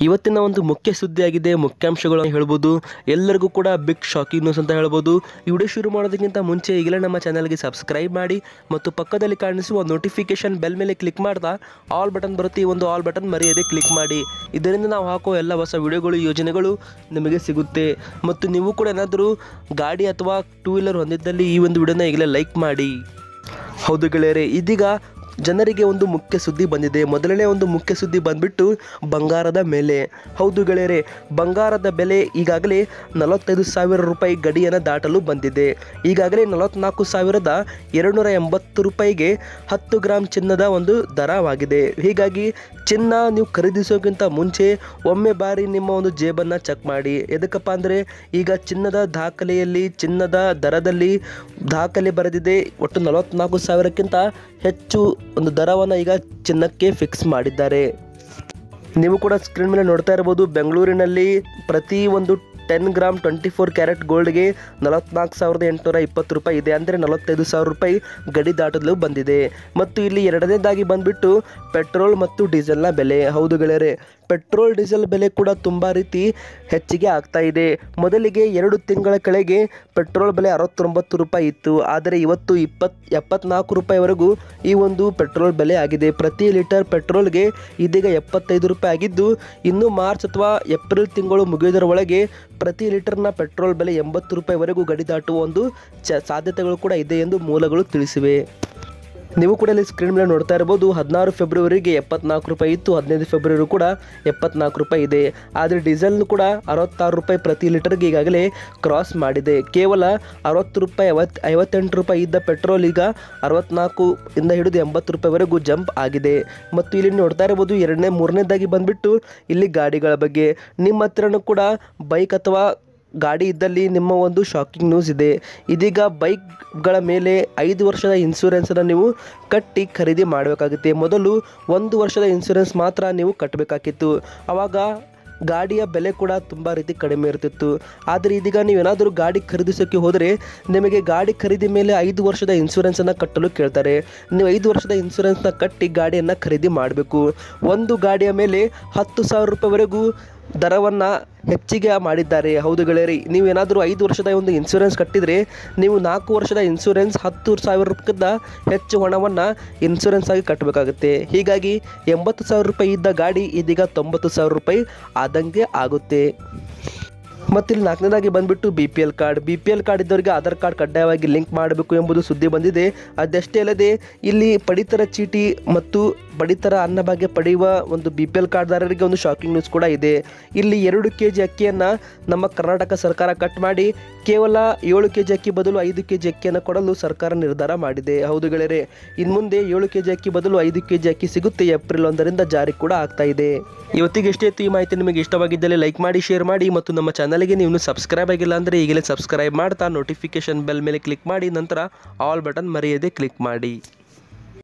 ಇವತ್ತಿನ ಒಂದು ಮುಖ್ಯ ಸುದ್ದಿಯಾಗಿದೆ ಮುಖ್ಯಾಂಶಗಳು ಹೇಳ್ಬೋದು ಎಲ್ಲರಿಗೂ ಕೂಡ ಬಿಗ್ ಶಾಕಿಂಗ್ ನ್ಯೂಸ್ ಅಂತ ಹೇಳ್ಬೋದು ಈ ವಿಡಿಯೋ ಶುರು ಮಾಡೋದಕ್ಕಿಂತ ಮುಂಚೆ ಈಗಲೇ ನಮ್ಮ ಚಾನಲ್ಗೆ ಸಬ್ಸ್ಕ್ರೈಬ್ ಮಾಡಿ ಮತ್ತು ಪಕ್ಕದಲ್ಲಿ ಕಾಣಿಸುವ ನೋಟಿಫಿಕೇಶನ್ ಬೆಲ್ ಮೇಲೆ ಕ್ಲಿಕ್ ಮಾಡ್ತಾ ಆಲ್ ಬಟನ್ ಬರುತ್ತೆ ಈ ಒಂದು ಆಲ್ ಬಟನ್ ಮರೆಯದೆ ಕ್ಲಿಕ್ ಮಾಡಿ ಇದರಿಂದ ನಾವು ಹಾಕೋ ಎಲ್ಲ ಹೊಸ ವಿಡಿಯೋಗಳು ಯೋಜನೆಗಳು ನಿಮಗೆ ಸಿಗುತ್ತೆ ಮತ್ತು ನೀವು ಕೂಡ ಏನಾದರೂ ಗಾಡಿ ಅಥವಾ ಟೂ ವೀಲರ್ ಹೊಂದಿದ್ದಲ್ಲಿ ಈ ಒಂದು ವಿಡಿಯೋನ ಈಗಲೇ ಲೈಕ್ ಮಾಡಿ ಹೌದು ಗೆಳೆಯರೆ ಇದೀಗ ಜನರಿಗೆ ಒಂದು ಮುಖ್ಯ ಸುದ್ದಿ ಬಂದಿದೆ ಮೊದಲನೇ ಒಂದು ಮುಖ್ಯ ಸುದ್ದಿ ಬಂದ್ಬಿಟ್ಟು ಬಂಗಾರದ ಮೇಲೆ ಹೌದು ಗೆಳೆಯರೆ ಬಂಗಾರದ ಬೆಲೆ ಈಗಾಗಲೇ ನಲವತ್ತೈದು ಸಾವಿರ ರೂಪಾಯಿ ಗಡಿಯನ್ನು ದಾಟಲು ಬಂದಿದೆ ಈಗಾಗಲೇ ನಲವತ್ನಾಲ್ಕು ಸಾವಿರದ ಎರಡುನೂರ ಎಂಬತ್ತು ರೂಪಾಯಿಗೆ ಹತ್ತು ಗ್ರಾಮ್ ಚಿನ್ನದ ಒಂದು ದರವಾಗಿದೆ ಹೀಗಾಗಿ ಚಿನ್ನ ನೀವು ಖರೀದಿಸೋಕ್ಕಿಂತ ಮುಂಚೆ ಒಮ್ಮೆ ಬಾರಿ ನಿಮ್ಮ ಒಂದು ಜೇಬನ್ನು ಚೆಕ್ ಮಾಡಿ ಎದಕ್ಕಪ್ಪ ಅಂದರೆ ಈಗ ಚಿನ್ನದ ದಾಖಲೆಯಲ್ಲಿ ಚಿನ್ನದ ದರದಲ್ಲಿ ದಾಖಲೆ ಬರೆದಿದೆ ಒಟ್ಟು ನಲವತ್ನಾಲ್ಕು ಸಾವಿರಕ್ಕಿಂತ ಹೆಚ್ಚು ಒಂದು ದರವನ್ನು ಈಗ ಚಿನ್ನಕ್ಕೆ ಫಿಕ್ಸ್ ಮಾಡಿದ್ದಾರೆ ನೀವು ಕೂಡ ಸ್ಕ್ರೀನ್ ಮೇಲೆ ನೋಡ್ತಾ ಇರ್ಬೋದು ಬೆಂಗಳೂರಿನಲ್ಲಿ ಪ್ರತಿ ಒಂದು ten gram twenty four carat ಗೋಲ್ಡ್ಗೆ ನಲವತ್ನಾಲ್ಕು ಸಾವಿರದ ಎಂಟುನೂರ ಇಪ್ಪತ್ತು ರೂಪಾಯಿ ಇದೆ ಅಂದರೆ ನಲವತ್ತೈದು ಸಾವಿರ ರೂಪಾಯಿ ಗಡಿ ದಾಟಲು ಬಂದಿದೆ ಮತ್ತು ಇಲ್ಲಿ ಎರಡನೇದಾಗಿ ಬಂದ್ಬಿಟ್ಟು ಪೆಟ್ರೋಲ್ ಮತ್ತು ಡೀಸೆಲ್ನ ಬೆಲೆ ಹೌದು ಗೆಳೆಯರೆ ಪೆಟ್ರೋಲ್ ಡೀಸೆಲ್ ಬೆಲೆ ಕೂಡ ತುಂಬ ರೀತಿ ಹೆಚ್ಚಿಗೆ ಆಗ್ತಾ ಇದೆ ಮೊದಲಿಗೆ ಎರಡು ತಿಂಗಳ ಕೆಳಗೆ ಪೆಟ್ರೋಲ್ ಬೆಲೆ ಅರವತ್ತೊಂಬತ್ತು ರೂಪಾಯಿ ಇತ್ತು ಆದರೆ ಇವತ್ತು ಇಪ್ಪತ್ ಎಪ್ಪತ್ನಾಲ್ಕು ರೂಪಾಯಿವರೆಗೂ ಈ ಒಂದು ಪೆಟ್ರೋಲ್ ಬೆಲೆ ಆಗಿದೆ ಪ್ರತಿ ಲೀಟರ್ ಪೆಟ್ರೋಲ್ಗೆ ಇದೀಗ ಎಪ್ಪತ್ತೈದು ರೂಪಾಯಿ ಆಗಿದ್ದು ಇನ್ನು ಮಾರ್ಚ್ ಅಥವಾ ಏಪ್ರಿಲ್ ತಿಂಗಳು ಮುಗಿಯೋದರ ಒಳಗೆ ಪ್ರತಿ ಲೀಟರ್ನ ಪೆಟ್ರೋಲ್ ಬೆಲೆ ಎಂಬತ್ತು ರೂಪಾಯಿವರೆಗೂ ಗಡಿ ದಾಟುವ ಒಂದು ಚ ಸಾಧ್ಯತೆಗಳು ಕೂಡ ಇದೆ ಎಂದು ಮೂಲಗಳು ತಿಳಿಸಿವೆ ನೀವು ಕೂಡ ಇಲ್ಲಿ ಸ್ಕ್ರೀನ್ ಮೇಲೆ ನೋಡ್ತಾ ಇರ್ಬೋದು ಹದಿನಾರು ಫೆಬ್ರವರಿಗೆ ಎಪ್ಪತ್ನಾಲ್ಕು ರೂಪಾಯಿ ಇತ್ತು ಹದಿನೈದು ಫೆಬ್ರವರಿ ಕೂಡ ಎಪ್ಪತ್ನಾಲ್ಕು ರೂಪಾಯಿ ಇದೆ ಆದರೆ ಡೀಸೆಲ್ ಕೂಡ ಅರವತ್ತಾರು ರೂಪಾಯಿ ಪ್ರತಿ ಲೀಟರ್ಗೆ ಈಗಾಗಲೇ ಕ್ರಾಸ್ ಮಾಡಿದೆ ಕೇವಲ ಅರವತ್ತು ರೂಪಾಯಿ ಐವತ್ತು ಐವತ್ತೆಂಟು ರೂಪಾಯಿ ಇದ್ದ ಪೆಟ್ರೋಲ್ ಈಗ ಅರವತ್ನಾಲ್ಕು ಇಂದ ಹಿಡಿದು ಎಂಬತ್ತು ರೂಪಾಯಿವರೆಗೂ ಜಂಪ್ ಆಗಿದೆ ಮತ್ತು ಇಲ್ಲಿ ನೋಡ್ತಾ ಇರ್ಬೋದು ಎರಡನೇ ಮೂರನೇದಾಗಿ ಬಂದ್ಬಿಟ್ಟು ಇಲ್ಲಿ ಗಾಡಿಗಳ ಬಗ್ಗೆ ನಿಮ್ಮ ಹತ್ರನೂ ಕೂಡ ಬೈಕ್ ಅಥವಾ ಗಾಡಿ ಇದ್ದಲ್ಲಿ ನಿಮ್ಮ ಒಂದು ಶಾಕಿಂಗ್ ನ್ಯೂಸ್ ಇದೆ ಇದೀಗ ಬೈಕ್ಗಳ ಮೇಲೆ ಐದು ವರ್ಷದ ಇನ್ಶೂರೆನ್ಸನ್ನು ನೀವು ಕಟ್ಟಿ ಖರೀದಿ ಮಾಡಬೇಕಾಗುತ್ತೆ ಮೊದಲು ಒಂದು ವರ್ಷದ ಇನ್ಶೂರೆನ್ಸ್ ಮಾತ್ರ ನೀವು ಕಟ್ಟಬೇಕಾಗಿತ್ತು ಆವಾಗ ಗಾಡಿಯ ಬೆಲೆ ಕೂಡ ತುಂಬ ರೀತಿ ಕಡಿಮೆ ಇರ್ತಿತ್ತು ಆದರೆ ಇದೀಗ ನೀವೇನಾದರೂ ಗಾಡಿ ಖರೀದಿಸೋಕ್ಕೆ ಹೋದರೆ ನಿಮಗೆ ಗಾಡಿ ಖರೀದಿ ಮೇಲೆ ಐದು ವರ್ಷದ ಇನ್ಶೂರೆನ್ಸನ್ನು ಕಟ್ಟಲು ಕೇಳ್ತಾರೆ ನೀವು ಐದು ವರ್ಷದ ಇನ್ಶೂರೆನ್ಸ್ನ ಕಟ್ಟಿ ಗಾಡಿಯನ್ನು ಖರೀದಿ ಮಾಡಬೇಕು ಒಂದು ಗಾಡಿಯ ಮೇಲೆ ಹತ್ತು ಸಾವಿರ ರೂಪಾಯಿವರೆಗೂ ದರವನ್ನು ಹೆಚ್ಚಿಗೆ ಮಾಡಿದ್ದಾರೆ ಹೌದು ಗೆಳೆಯರಿ ನೀವೇನಾದರೂ ಐದು ವರ್ಷದ ಒಂದು ಇನ್ಶೂರೆನ್ಸ್ ಕಟ್ಟಿದರೆ ನೀವು ನಾಲ್ಕು ವರ್ಷದ ಇನ್ಶೂರೆನ್ಸ್ ಹತ್ತು ಸಾವಿರ ರೂಪಾಯಿಗಿಂತ ಹೆಚ್ಚು ಹಣವನ್ನು ಇನ್ಶೂರೆನ್ಸ್ ಆಗಿ ಕಟ್ಟಬೇಕಾಗುತ್ತೆ ಹೀಗಾಗಿ ಎಂಬತ್ತು ಸಾವಿರ ರೂಪಾಯಿ ಇದ್ದ ಗಾಡಿ ಇದೀಗ ತೊಂಬತ್ತು ಸಾವಿರ ರೂಪಾಯಿ ಆದಂಗೆ ಆಗುತ್ತೆ ಮತ್ತು ಇಲ್ಲಿ ನಾಲ್ಕನೇದಾಗಿ ಬಂದ್ಬಿಟ್ಟು B P L card B P L card ಇದ್ದವರಿಗೆ ಆಧಾರ್ ಕಾರ್ಡ್ ಕಡ್ಡಾಯವಾಗಿ ಲಿಂಕ್ ಮಾಡಬೇಕು ಎಂಬುದು ಸುದ್ದಿ ಬಂದಿದೆ ಅದಷ್ಟೇ ಅಲ್ಲದೆ ಇಲ್ಲಿ ಪಡಿತರ ಚೀಟಿ ಮತ್ತು ಪಡಿತರ ಅನ್ನಭಾಗ್ಯ ಪಡೆಯುವ ಒಂದು ಬಿ ಪಿ ಎಲ್ ಕಾರ್ಡ್ದಾರರಿಗೆ ಒಂದು ಶಾಕಿಂಗ್ ನ್ಯೂಸ್ ಕೂಡ ಇದೆ ಇಲ್ಲಿ ಎರಡು ಕೆ ಜಿ ಅಕ್ಕಿಯನ್ನು ನಮ್ಮ ಕರ್ನಾಟಕ ಸರ್ಕಾರ ಕಟ್ ಮಾಡಿ ಕೇವಲ ಏಳು ಕೆ ಜಿ ಅಕ್ಕಿ ಬದಲು ಐದು ಕೆ ಜಿ ಅಕ್ಕಿಯನ್ನು ಕೊಡಲು ಸರ್ಕಾರ ನಿರ್ಧಾರ ಮಾಡಿದೆ ಹೌದು ಗೆಳೆಯರೆ ಇನ್ನು ಮುಂದೆ ಏಳು ಕೆ ಜಿ ಅಕ್ಕಿ ಬದಲು ಐದು ಕೆ ಜಿ ಅಕ್ಕಿ ಸಿಗುತ್ತೆ ಏಪ್ರಿಲ್ ಒಂದರಿಂದ ಜಾರಿ ಕೂಡ ಆಗ್ತಾ ಇದೆ ಇವತ್ತಿಗೆ ಎಷ್ಟೇ ಇತ್ತು ಈ ಮಾಹಿತಿ ನಿಮಗೆ ಇಷ್ಟವಾಗಿದ್ದಲ್ಲಿ ಲೈಕ್ ಮಾಡಿ ಶೇರ್ ಮಾಡಿ ಮತ್ತು ನಮ್ಮ ಚಾನಲ್ಗೆ ನೀವು ಸಬ್ಸ್ಕ್ರೈಬ್ ಆಗಿಲ್ಲ ಅಂದರೆ ಈಗಲೇ ಸಬ್ಸ್ಕ್ರೈಬ್ ಮಾಡ್ತಾ ನೋಟಿಫಿಕೇಶನ್ ಬೆಲ್ ಮೇಲೆ ಕ್ಲಿಕ್ ಮಾಡಿ ನಂತರ ಆಲ್ ಬಟನ್ ಮರೆಯದೆ ಕ್ಲಿಕ್ ಮಾಡಿ